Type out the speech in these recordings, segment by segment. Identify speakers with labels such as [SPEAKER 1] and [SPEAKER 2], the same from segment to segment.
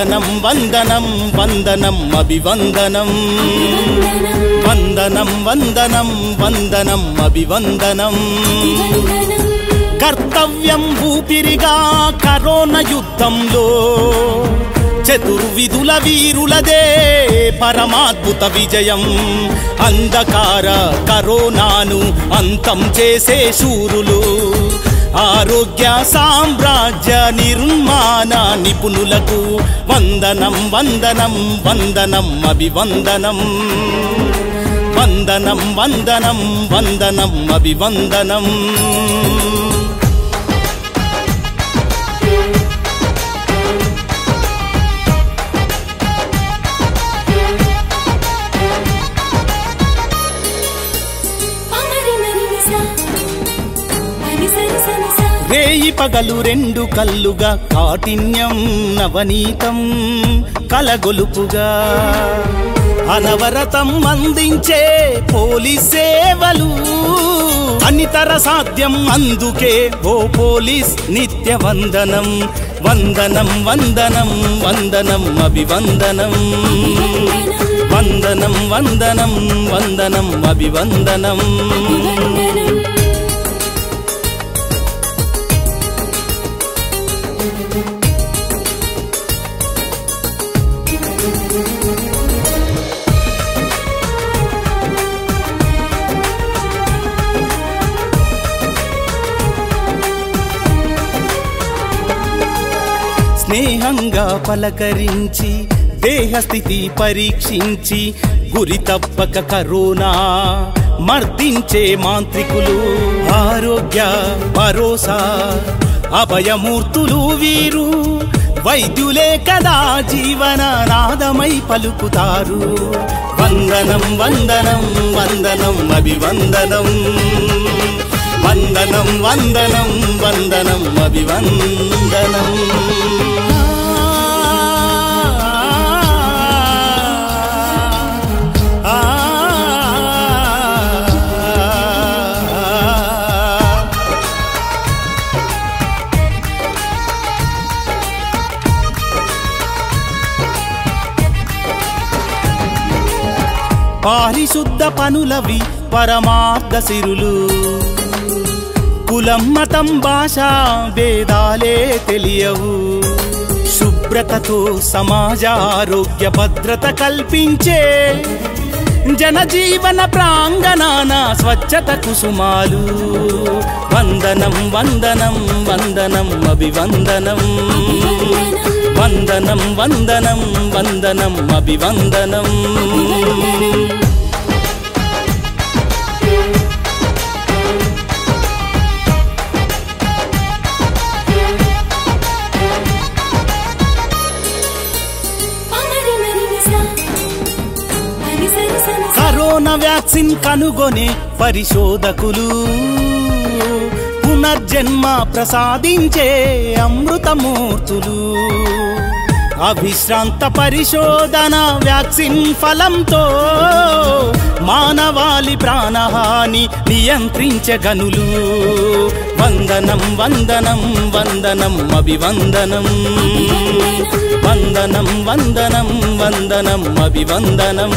[SPEAKER 1] వందనం వందనం వందనం అభివందనం వందనం వందనం వందనం అభివందనం కర్తవ్యం ఊపిరిగా కరోనా యుద్ధంలో చతుర్విధుల వీరులదే పరమాద్భుత విజయం అంధకార కరోనాను అంతం చేసే శూరులు ఆరోగ్య సామ్రాజ్య నిర్మాణ నిపుణులకు వందనం వందనం వందనం అభివందనం వందనం వందనం వందనం అభివందనం రేయి పగలు రెండు కల్లుగా కాఠిన్యం నవనీతం కలగొలుపుగా అనవరతం అందించే పోలీస్ సేవలు అనితర సాధ్యం అందుకే ఓ పోలీస్ నిత్య వందనం వందనం వందనం వందనం అభివందనం వందనం వందనం వందనం అభివందనం స్నేహంగా పలకరించి దేహస్థితి పరీక్షించి గురి తప్పక కరోనా మర్దించే మాంత్రికులు ఆరోగ్య భరోసా అభయమూర్తులు వీరు వైద్యులే కదా జీవన నాదమై పలుకుతారు వందనం వందనం వందనం అభివందనం వందనం వందనం వందనం అభివందనం ఆ, ఆ, ఆ. పారిశుద్ధ పనులవి పరమార్థ సిరులు కులం మతం భాష భేదాలే తెలియవు శుభ్రతతో సమాజ ఆరోగ్య భద్రత కల్పించే జనజీవన ప్రాంగణాన స్వచ్ఛత కుసుమాలు వందనం వందనం వందనం అభివందనం వందనం వందనం వందనం అభివందనం కరోనా వ్యాక్సిన్ కనుగొనే పరిశోధకులు పునర్జన్మ ప్రసాదించే అమృతమూర్తులు అవిశ్రాంత పరిశోధన వ్యాక్సిన్ ఫలంతో మానవాళి ప్రాణహాని నియంత్రించగనులు వందనం వందనం వందనం అభివందనం వందనం వందనం వందనం అభివందనం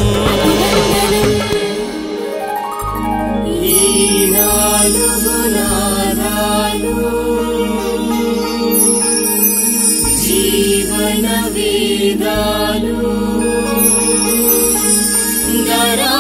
[SPEAKER 2] జీవన వేదాలు గరా